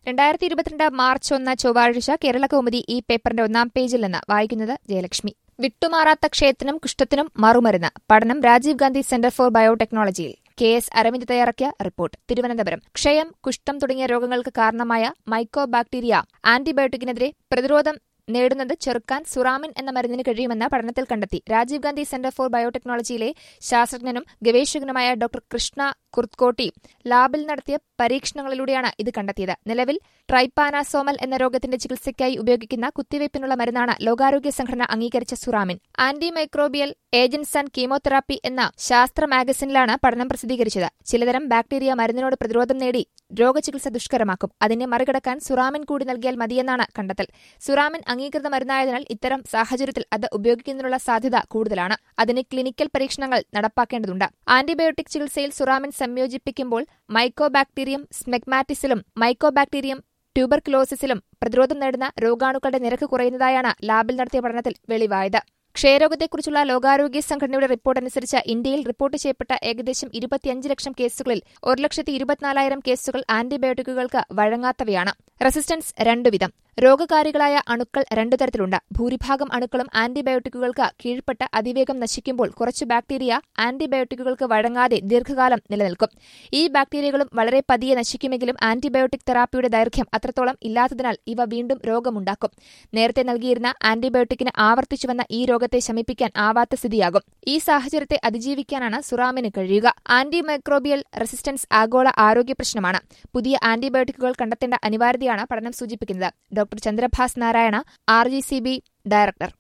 രണ്ടായിരത്തി ഇരുപത്തിരണ്ട് മാർച്ച് ഒന്ന് ചൊവ്വാഴ്ച കേരള കൗമുദി ഈ പേപ്പറിന്റെ ഒന്നാം പേജിൽ നിന്ന് വായിക്കുന്നത് ജയലക്ഷ്മി വിട്ടുമാറാത്ത ക്ഷയത്തിനും കുഷ്ഠത്തിനും മറുമരുന്ന് പഠനം രാജീവ് ഗാന്ധി സെന്റർ ഫോർ ബയോടെക്നോളജിയിൽ കെ എസ് അരവിന്ദ് തയ്യാറാക്കിയ റിപ്പോർട്ട് തിരുവനന്തപുരം ക്ഷയം കുഷ്ഠം തുടങ്ങിയ രോഗങ്ങൾക്ക് കാരണമായ മൈക്കോ ബാക്ടീരിയ ആന്റിബയോട്ടിക്കിനെതിരെ പ്രതിരോധം നേടുന്നത് ചെറുക്കാൻ സുറാമിൻ എന്ന മരുന്നിന് കഴിയുമെന്ന് പഠനത്തിൽ കണ്ടെത്തി രാജീവ് ഗാന്ധി സെന്റർ ഫോർ ബയോടെക്നോളജിയിലെ ശാസ്ത്രജ്ഞനും ഗവേഷകനുമായ ഡോക്ടർ കൃഷ്ണ കുർക്കോട്ടി ലാബിൽ നടത്തിയ പരീക്ഷണങ്ങളിലൂടെയാണ് ഇത് കണ്ടെത്തിയത് നിലവിൽ ട്രൈപ്പാനാസോമൽ എന്ന രോഗത്തിന്റെ ചികിത്സയ്ക്കായി ഉപയോഗിക്കുന്ന കുത്തിവയ്പ്പിനുള്ള മരുന്നാണ് ലോകാരോഗ്യ സംഘടന അംഗീകരിച്ച suramin antimicrobial agents and chemotherapy എന്ന ശാസ്ത്ര മാഗസിനിലാണ് പഠനം പ്രസിദ്ധീകരിച്ചത് ചിലതരം ബാക്ടീരിയ മരുന്നിനോട് പ്രതിരോധം നേടി രോഗചികിത്സ ദുഷ്കരമാക്കും അതിനെ മറികടക്കാൻ സുറാമിൻ കൂടി നൽകിയാൽ മതിയെന്നാണ് കണ്ടെത്തൽ സുറാമിൻ അംഗീകൃത മരുന്നായതിനാൽ ഇത്തരം സാഹചര്യത്തിൽ അത് ഉപയോഗിക്കുന്നതിനുള്ള സാധ്യത കൂടുതലാണ് അതിന് ക്ലിനിക്കൽ പരീക്ഷണങ്ങൾ നടപ്പാക്കേണ്ടതുണ്ട് ആന്റിബയോട്ടിക് ചികിത്സയിൽ സുറാമിൻ സംയോജിപ്പിക്കുമ്പോൾ മൈക്കോബാക്ടീരിയം സ്മെഗ്മാറ്റിസിലും മൈക്കോബാക്ടീരിയം ട്യൂബർക്ലോസിസിലും പ്രതിരോധം നേടുന്ന രോഗാണുക്കളുടെ നിരക്ക് കുറയുന്നതായാണ് ലാബിൽ നടത്തിയ പഠനത്തിൽ വെളിവായത് ക്ഷയരോഗത്തെക്കുറിച്ചുള്ള ലോകാരോഗ്യ സംഘടനയുടെ റിപ്പോർട്ട് അനുസരിച്ച് ഇന്ത്യയിൽ റിപ്പോർട്ട് ചെയ്യപ്പെട്ട ഏകദേശം ഇരുപത്തിയഞ്ച് ലക്ഷം കേസുകളിൽ ഒരു ലക്ഷത്തി ഇരുപത്തിനാലായിരം കേസുകൾ ആന്റിബയോട്ടിക്കുകൾക്ക് വഴങ്ങാത്തവയാണ് റെസിസ്റ്റൻസ് രണ്ടുവിധം രോഗകാരികളായ അണുക്കൾ രണ്ടു തരത്തിലുണ്ട് ഭൂരിഭാഗം അണുക്കളും ആന്റിബയോട്ടിക്കുകൾക്ക് കീഴ്പ്പെട്ട് അതിവേഗം നശിക്കുമ്പോൾ കുറച്ച് ബാക്ടീരിയ ആന്റിബയോട്ടിക്കുകൾക്ക് വഴങ്ങാതെ ദീർഘകാലം നിലനിൽക്കും ഈ ബാക്ടീരിയകളും വളരെ പതിയെ നശിക്കുമെങ്കിലും ആന്റിബയോട്ടിക് തെറാപ്പിയുടെ ദൈർഘ്യം അത്രത്തോളം ഇല്ലാത്തതിനാൽ ഇവ വീണ്ടും രോഗമുണ്ടാക്കും നേരത്തെ നൽകിയിരുന്ന ആന്റിബയോട്ടിക്കിന് ആവർത്തിച്ചുവന്ന ഈ രോഗത്തെ ശമിപ്പിക്കാൻ ആവാത്ത സ്ഥിതിയാകും ഈ സാഹചര്യത്തെ അതിജീവിക്കാനാണ് സുറാമിന് കഴിയുക ആന്റിമൈക്രോബിയൽ റെസിസ്റ്റൻസ് ആഗോള ആരോഗ്യ പ്രശ്നമാണ് പുതിയ ആന്റിബയോട്ടിക്കുകൾ കണ്ടെത്തേണ്ട അനിവാര്യതയാണ് പഠനം സൂചിപ്പിക്കുന്നത് doctor Chandrabhas Narayana R director